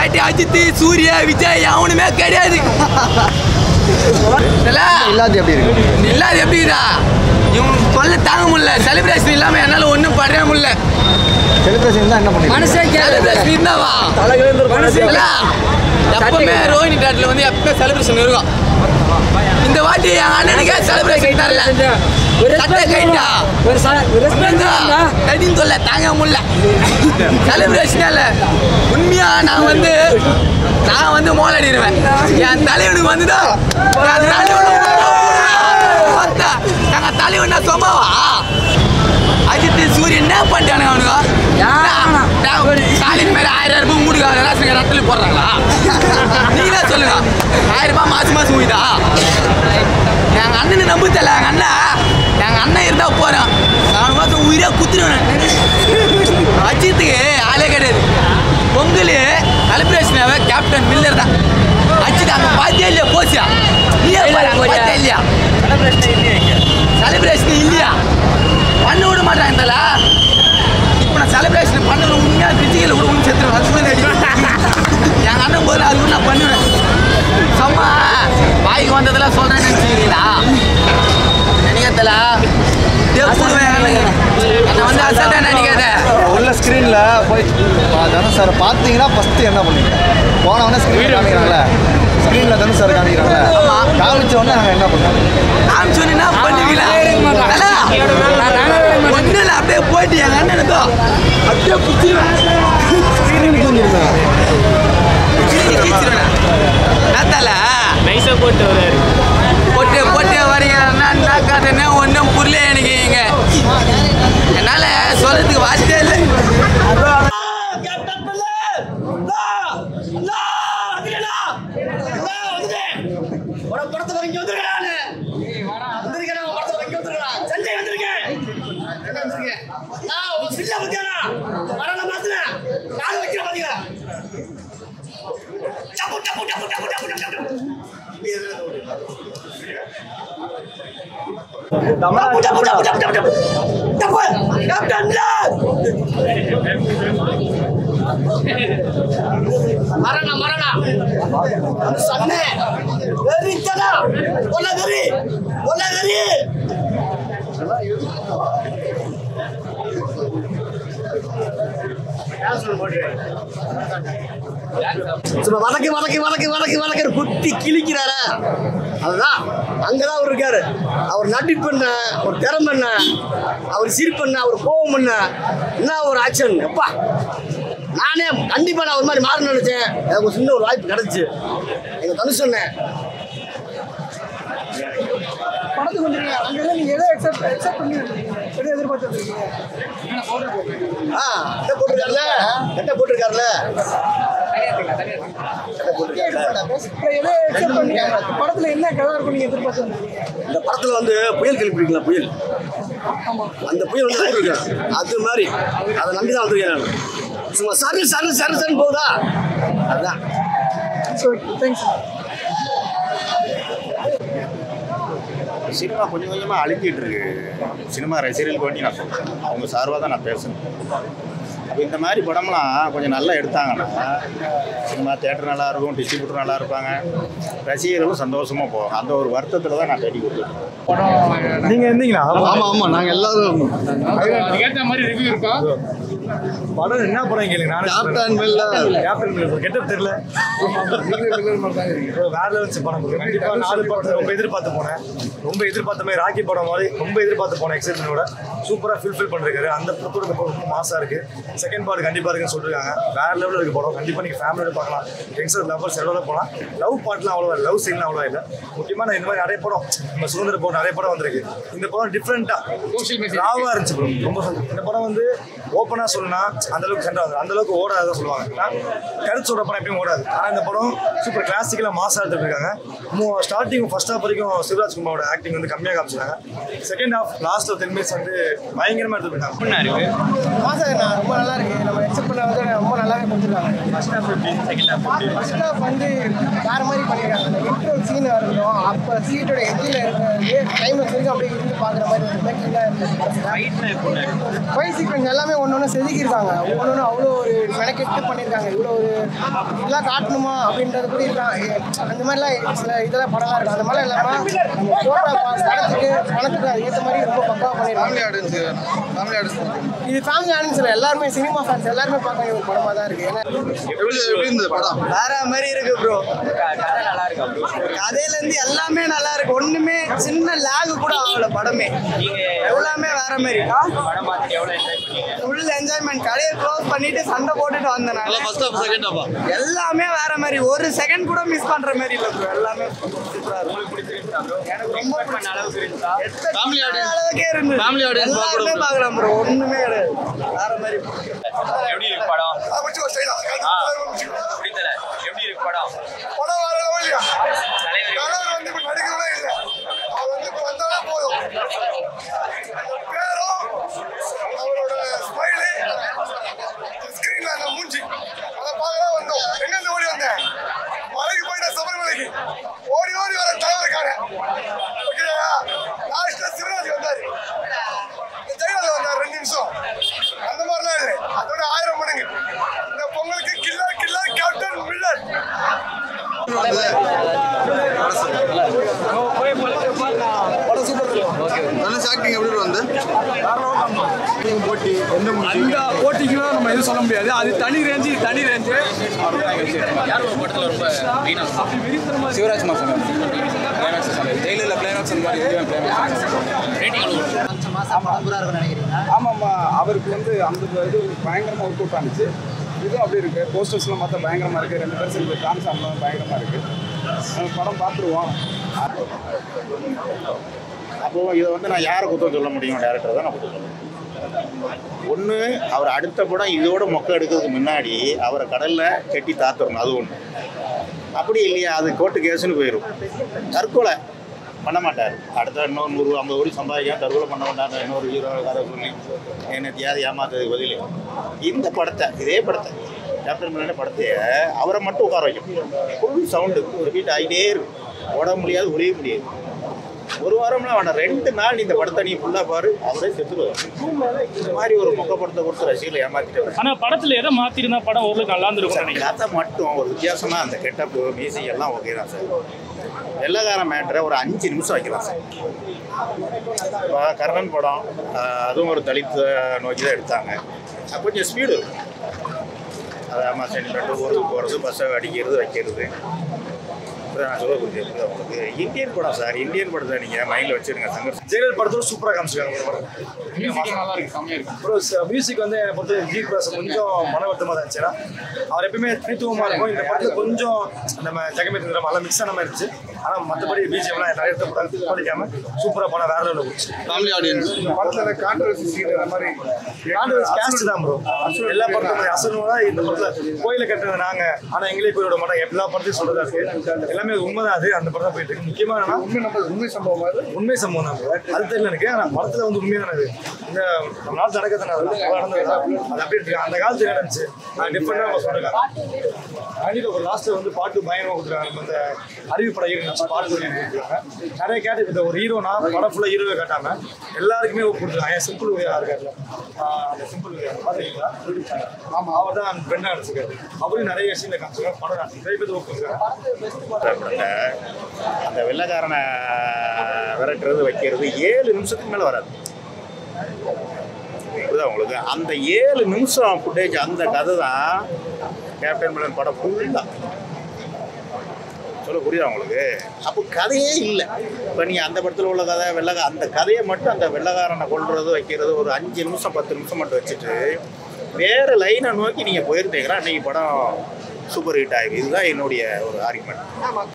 வாட்டி அஜித் சூர்யா விஜய் அவனுமே கிடையாது இல்ல? இல்லாத எப்படி இருக்கு இல்லாத எப்படிடா இவங்க தொல்லை தாங்க முடியல செலிப்ரேஷன் இல்லாம என்னால ஒன்றும் பண்ண முடியல செலிப்ரேஷன் தான் என்ன பண்ணுறீங்க மனசே செலிப்ரேஷன் இருந்தாவா இல்ல? எப்பவுமே ரோஹினி டாட்ல வந்து எப்பவுமே செலிப்ரேஷன் இருக்கும் இந்த வாட்டி என் அண்ணனுக்கே செலிப்ரேஷன் தரல சட்டை கைட்டா ஒரு ச- ஒரு respect இருந்தா, கடின்னு சொல்ல தாங்க முடியல செலிப்ரேஷனே இல்லை உண்மையா நான் வந்து நான் வந்து மோலடிடுவேன் என் தலைவனுக்கு வந்துதான் என் தலைவனுக்கு பார்த்தா, எங்க தலைவன் சொமாவா அஜித் சூரியன் என்ன பண்ணிட்டானுங்க அவனுங்க ஸ்டாலின் மாதிரி ஆயிரம் ரூபாய் மூடுங்க ரேஷன் ரட்டில் போடுறாங்களா நீங்களே சொல்லுங்க ஆயிரம் ரூபாய் மாசம் மாசம் ஊயுதா எங்க அண்ணனை நம்ப தெரியல எங்க அண்ணன் எங்க அண்ணன் இருந்தா போறான் நாலு மாசம் உயிரா குத்துருவேன் அஜித்துக்கு ஆளே கிடையாது பொங்கல் செலிப்ரேஷனாவே கேப்டன் மில்லர் தான் அஜித் அங்க பாத்தியா இல்லையா போச்சியா நீயே பாரு அங்க பாத்தியா இல்லையா செலிப்ரேஷன் இல்லையா பண்ண விட மாட்டான் இந்தல இப்போ நான் செலிப்ரேஷன் பண்ண உண்மையாக பிரிச்சிக்கல கூட உண்மை செத்துருவேன் அது மாதிரி என் அண்ணன் போது அது கூட நான் பண்ணுவேன் சும்மா வாய்க்கு வந்ததெல்லாம் சொல்கிறேன்னு நினச்சிக்கிறீங்களா நினைக்கிறதில்ல என்னை வந்து அசால்ட்டாக நினைக்காத உள்ள ஸ்க்ரீனில் போய் பா- தனுஷ் சார் பார்த்தீங்கன்னா ஃபஸ்ட்டு என்ன பண்ணுவீங்க போனவொடனே ஸ்க்ரீன் காமிக்கிறாங்களே ஸ்க்ரீனில் தனுஷ் சார் காமிக்கிறாங்களே காமிச்ச உடனே நாங்கள் என்ன பண்ணுவோம் நான் சொன்னா பண்ணுவீங்களா ஒன்றும் இல்லை அப்படியே போயிட்டு என் அண்ணனுக்கோ அப்படியே குத்திடுவேன் ஸ்க்ரீனுக்கு தூங்கிடுவேன் கீச்சிருவேன் நத்தால நைஸாக போட்டு வர்றாரு போட்டு போட்டு வரீங்க என்ன கதைன்னு ஒன்றும் புரியல எனக்கு இங்க என்னால சொல்றதுக்கு வார்த்தையே இல்லை மரண மரண சன்னே வெறித்தனா ஒல்ல வெறி ஒல்ல வெறி சும்மா வதக்கு வதக்கு வதக்கு வதக்கு வதக்கு குத்தி கிழிக்கிறாரா அதுதான் அங்கதான் அவர் இருக்காரு அவர் நடிப்பு என்ன ஒரு திறமை என்ன அவர் சிரிப்பு என்ன அவர் கோபம் என்ன என்ன ஒரு ஆக்ஷன் எப்பா நானே கண்டிப்பா நான் ஒரு மாதிரி மாறணும்னு நினைச்சேன் எனக்கு ஒரு சின்ன ஒரு வாய்ப்பு கிடைச்சு எங்க தனுஷ் சொன்னேன் படத்துக்கு வந்துருங்க அங்கே நீங்கள் எதை எக்ஸப்ட் எக்ஸப்ட் பண்ணி எதை எதிர்பார்த்து வந்திருக்கீங்க ஆ கட்டை போட்டிருக்காருல கட்டை போட்டிருக்காருல இல்லை எதை எக்ஸப்ட் பண்ணி படத்தில் என்ன கதை இருக்கும் நீங்கள் எதிர்பார்த்து வந்திருக்கீங்க இந்த படத்துல வந்து புயல் கேள்விப்பட்டீங்களா புயல் அந்த புயல் வந்து வந்திருக்கேன் அது மாதிரி அதை நம்பி தான் வந்திருக்கேன் நான் சும்மா சரு சரு சரு சருன்னு போகுதா அதுதான் ஸோ தேங்க்ஸ் சினிமா கொஞ்சம் கொஞ்சமாக அழிஞ்சிட்டு இருக்கு சினிமா ரசிகர்களுக்கு வேண்டி நான் சொல்கிறேன் அவங்க சார்பாக தான் நான் பேசணும் அப்போ இந்த மாதிரி படம்லாம் கொஞ்சம் நல்லா எடுத்தாங்கன்னா சினிமா தேட்டர் நல்லா இருக்கும் டிஸ்ட்ரிபியூட்டர் நல்லா இருப்பாங்க ரசிகர்களும் சந்தோஷமாக போவாங்க அந்த ஒரு வருத்தத்தில் தான் நான் பேட்டி கொடுத்துருக்கேன் நீங்கள் இருந்தீங்களா ஆமா ஆமா நாங்க எல்லாரும் ஏற்ற மாதிரி ரிவ்யூ இருக்கா படம் என்ன படம் கேளுங்க நானே கேப்டன் மில்ல கேப்டன் மில்லர் கெட்டப் தெரியல Bro, வேற லெவல்ஸ் படம் bro. கண்டிப்பா நாலு படத்தை ரொம்ப எதிர்பார்த்து போனேன் ரொம்ப எதிர்பார்த்த மாதிரி ராக்கி படம் மாதிரி ரொம்ப எதிர்பார்த்து போனேன் எக்ஸைட்மெண்டோட சூப்பரா ஃபுல்ஃபில் பண்ணிருக்காரு அந்த படத்தோட இந்த படம் ரொம்ப மாசா இருக்கு செகண்ட் பார்ட் கண்டிப்பா இருக்குன்னு சொல்லிருக்காங்க வேற லெவலில் இருக்கு படம் கண்டிப்பா நீங்க ஃபேமிலியோட பார்க்கலாம் யங்ஸ்டர் லவர்ஸ் எவ்வளோ போகலாம் லவ் பாட்லாம் அவ்வளோ லவ் சீன்லாம் அவ்வளோ இல்லை முக்கியமா நான் இந்த மாதிரி நிறைய படம் நம்ம சுதந்திர படம் நிறைய படம் வந்திருக்கு இந்த படம் டிஃப்ரெண்டா ராவா இருந்துச்சு bro. ரொம்ப சந்தோஷம். இந்த படம் வந்து ஓப்பனா சொல்லணும்னா அந்த அளவுக்கு சென்டர் வந்து அந்த அளவுக்கு ஓடாதான் சொல்லுவாங்க ஏன்னா, கருத்து சொல்ற படம் எப்பயும் ஓடாது ஆனா இந்த படம் சூப்பர் கிளாசிக்கலா மாசா எடுத்துட்டு இருக்காங்க ஸ்டார்டிங் ஃபர்ஸ்ட் ஹாஃப் வரைக்கும் சிவராஜ் குமாரோட ஆக்டிங் வந்து கம்மியாக காமிச்சிருக்காங்க second half last ten minutes வந்து பயங்கரமா எடுத்துட்டு இருக்காங்க மாசம் ரொம்ப நல்லா இருக்கு நம்ம எக்ஸப்ட் பண்ண வந்து ரொம்ப நல்லாவே கொடுத்துருக்காங்க ஃபர்ஸ்ட் ஹாஃப் ஃபர்ஸ்ட் ஹாஃப் வந்து வேற மாதிரி பண்ணியிருக்காங்க அந்த எட்டு சீன் வரணும் அப்போ சீட்டோட எஜ்ஜில் இருக்கிறது டைம் வரைக்கும் அப்படியே இருந்து பார்க்குற மாதிரி ஒரு மேக்கிங்காக இருந்துச்சு ஃபைட் சீக்வன்ஸ் எல்லாமே ஒன்று ஒன்று செதுக்கியிருக்காங்க ஒன்று ஒன்று அவ்வளோ ஒரு மெனக்கெட்டு பண்ணியிருக்காங்க இவ்வளோ ஒரு இதெல்லாம் காட்டணுமா அப்படின்றது கூட இருக்காங்க அந்த மாதிரிலாம் சில இதெல்லாம் படம்லாம் இருக்கும் அந்த மாதிரிலாம் இல்லாமல் நம்ம போடுற ப- படத்துக்கு பணத்துக்கு அதுக்கேற்ற மாதிரி ரொம்ப பக்காவாக பண்ணியிருக்காங்க இது ஃபேமிலி ஆடியன்ஸ் இல்லை எல்லாருமே சினிமா ஃபேன்ஸ் எல்லாருமே பார்க்க ஒரு படமாக தான் இருக்குது ஏன்னா வேற மாதிரி இருக்கு ப்ரோ கதையில இருந்து எல்லாமே நல்லா இருக்கு ஒண்ணுமே சின்ன லேக் கூட ஆகல படமே எல்லாமே வேற மாதிரி ஃபுல் என்ஜாய்மெண்ட் கடையை க்ளோஸ் பண்ணிட்டு சண்டை போட்டுட்டு வந்தேன் நான். எல்லாமே வேற மாதிரி ஒரு செகண்ட் கூட மிஸ் பண்ற மாதிரி இல்ல ப்ரோ எல்லாமே சூப்பரா இருக்கு எனக்கு ரொம்ப பிடிச்ச Family audience. அளவுக்கே இருந்து Family audience எல்லாருமே பார்க்கணும். பார்க்கலாம் ப்ரோ ஒண்ணுமே கிடையாது வேற மாதிரி எப்படி இருக்கு படம் ஆ, பிடித்தல எப்படி இருக்கு படம் படம் வர இல்லையா தலைவர் தலைவர் வந்து இப்ப நடிக்கிறதே இல்லை அவர் வந்து இப்ப வந்தாலே போதும் அந்த பேரும் அவரோட ஸ்மைலு ஸ்கிரீன்ல அந்த மூஞ்சி அதை பார்க்கதான் வந்தோம் எங்க இருந்து ஓடி வந்தேன் மலைக்கு போயிட்டேன் சபரிமலைக்கு ஓடி ஓடி வர தலைவருக்கான ஓகேயா லாஸ்ட்ல சிவராஜ் வந்தாரு இந்த ஜெயலலிதா வந்தார் ரெண்டு நிமிஷம் அந்த மாதிரிலாம் இல்லை அதோட ஆயிரம் மடங்கு இந்த பொங்கலுக்கு கில்லா கில்லா கேப்டன் மில்லர் அந்த போட்டிக்கெல்லாம் நம்ம எதுவும் சொல்ல முடியாது அது தனி ரேஞ்சு இது தனி ரேஞ்சு சிவராஜ் மாசம் கிளைமேக்ஸ் சொன்னது ஜெயிலில் கிளைமேக்ஸ் அந்த மாதிரி இதுவே கிளைமேக்ஸ் ஆமாம்மா அவருக்கு வந்து அந்த இது பயங்கரமாக ஒர்க் அவுட் ஆனிச்சு இதுவும் அப்படி இருக்கு போஸ்டர்ஸ்லாம் பார்த்தா பயங்கரமாக இருக்குது ரெண்டு பேரும் சேர்ந்து டான்ஸ் ஆடலாம் பயங்கரமாக இருக்குது படம் பார்த்துருவோம் அப்போ இதை வந்து நான் யாரை குத்தம் சொல்ல முடியும் டேரக்டர் தான் நான் குத்தம் சொல்ல முடியும் ஒன்று அவர் அடுத்த படம் இதோட மொக்க எடுக்கிறதுக்கு முன்னாடி அவரை கடலில் கட்டி தாத்துறணும் அது ஒன்று அப்படி இல்லையா அது கோர்ட்டு கேஸுன்னு போயிடும் தற்கொலை பண்ண மாட்டார் அடுத்த இன்னொரு நூறு ஐம்பது கோடி சம்பாதிக்காம தற்கொலை பண்ண மாட்டார் இன்னொரு ஹீரோ கதை சொல்லி என்ன தியாதி ஏமாத்துறதுக்கு பதில் இந்த படத்தை இதே படத்தை கேப்டன் மில்லான படத்தையே அவரை மட்டும் உட்கார வைக்கும் ஃபுல் சவுண்டு ரிப்பீட் ஆகிட்டே இருக்கும் ஓட முடியாது ஒளிய முடியாது ஒரு வாரம்லாம் வேணாம் ரெண்டு நாள் இந்த படத்தை நீ ஃபுல்லாக பாரு அவரே செத்துருவார் இந்த மாதிரி ஒரு மொக்க படத்தை கொடுத்து ரசிகர்களை ஏமாத்திட்டு ஆனா படத்துல எதை மாத்திருந்தா படம் ஓரளவுக்கு நல்லா இருந்திருக்கும் நினைக்கிறேன் கதை மட்டும் ஒரு வித்தியாசமாக அந்த கெட்டப்பு மியூசிக் எல்லாம் ஓகே தான் சார் வெள்ளக்காரன் மேட்ரை ஒரு அஞ்சு நிமிஷம் வைக்கலாம் சார் இப்போ கர்ணன் படம் ஆஹ், அதுவும் ஒரு தலித் நோக்கி தான் எடுத்தாங்க அது கொஞ்சம் ஸ்பீடு இருக்கும் அது ஆமாம் சென்டிமெண்ட் ஊருக்கு போகிறது பஸ்ஸை அடிக்கிறது வைக்கிறது அப்புறம் நான் சொல்லக்கூடிய உங்களுக்கு இந்தியன் படம் சார் இந்தியன் படத்தை நீங்கள் மைண்டில் வச்சுருங்க சங்கர் ஜெயலலிதா படத்துல சூப்பரா காமிச்சிருக்காங்க ஒரு படம் மியூசிக் நல்லா இருக்கு செம்மையா இருக்கு ப்ரோ மியூசிக் வந்து என்னை பொறுத்த ஜி பிரகாஷ் கொஞ்சம் மன வருத்தமாக தான் இருந்துச்சுன்னா அவர் எப்பயுமே தனித்துவமாக இருக்கும் இந்த படத்துல கொஞ்சம் நம்ம ஜெகமே தந்திரம் எல்லாம் மிக்ஸ் ஆன மாதிரி இருந்துச்சு ஆனால் மற்றபடி பிஜிஎம்லாம் நிறைய இடத்துல படம் படிக்காம சூப்பராக படம் வேற லெவலில் போச்சு ஃபேமிலி ஆடியன்ஸ் இந்த படத்துல கான்ட்ரவர்சி சீன் அந்த மாதிரி கேஸ்ட் தான் ப்ரோ எல்லா படத்துலையும் அசலும் தான் இந்த படத்துல கோயில கட்டுறது நாங்க ஆனா எங்களே கோயிலோட மாட்டோம் எல்லா படத்தையும் சொல்றதா இருக்கு எல்லாமே உண்மைதான் அது அந்த படம் தான் போயிட்டு இருக்கு முக்கியமா என்னன்னா உண்மை நம்ம உண்மை சம்பவம் அது உண்மை சம்பவம் தான் bro. அது தெரியல எனக்கு ஆனா படத்துல வந்து உண்மையான அது இந்த நம்ம நாட்டு நடக்கிறது நடந்தது அது அப்படி இருக்கு அந்த காலத்துல நடந்துச்சு நான் டிஃபரெண்டா நம்ம சொல்றேன் கண்டிப்பா ஒரு லாஸ்ட்ல வந்து பாட்டு பயங்கரமா கொடுத்துருக்காங்க நம்ம இந்த அறிவிப்பட இருந்துச்சு பாட்டு சொல்லி கொடுத்துருக்காங்க நிறைய கேட்டு இந்த ஒரு ஹீரோனா படம் ஃபுல்லா ஹீரோவை காட்டாம எல்லாருக்குமே கொடுத்துருக்காங்க ஏன் சிம்பிள் உதயா இருக்காருல்ல ஆஹ் அந்த சிம்பிள் உதயா பாத்தீங்களா ஆமா அவர் தான் பெண்ணா நடிச்சிருக்காரு அவரும் நிறைய விஷயங்களை காமிச்சிருக்காரு படம் நான் நிறைய பேர் ஒப்புருக்காங்க படத்தை அந்த வெள்ளைக்காரனை விரட்டுறது வைக்கிறது ஏழு நிமிஷத்துக்கு மேலே வராது புரியுதா உங்களுக்கு அந்த ஏழு நிமிஷம் ஃபுட்டேஜ் அந்த கதை தான் கேப்டன் மில்லன் படம் ஃபுல்லாக சொல்ல புரியுதா உங்களுக்கு அப்போ கதையே இல்லை இப்போ நீங்கள் அந்த படத்தில் உள்ள கதை வெள்ளக்கா அந்த கதையை மட்டும் அந்த வெள்ளைக்காரனை கொள்றது வைக்கிறது ஒரு அஞ்சு நிமிஷம் பத்து நிமிஷம் மட்டும் வச்சுட்டு வேறு லைனை நோக்கி நீங்கள் போயிருந்தீங்கன்னா அன்றைக்கி படம் சூப்பர் ஹிட் ஆகிடும் இதுதான் என்னுடைய ஒரு ஆர்குமெண்ட்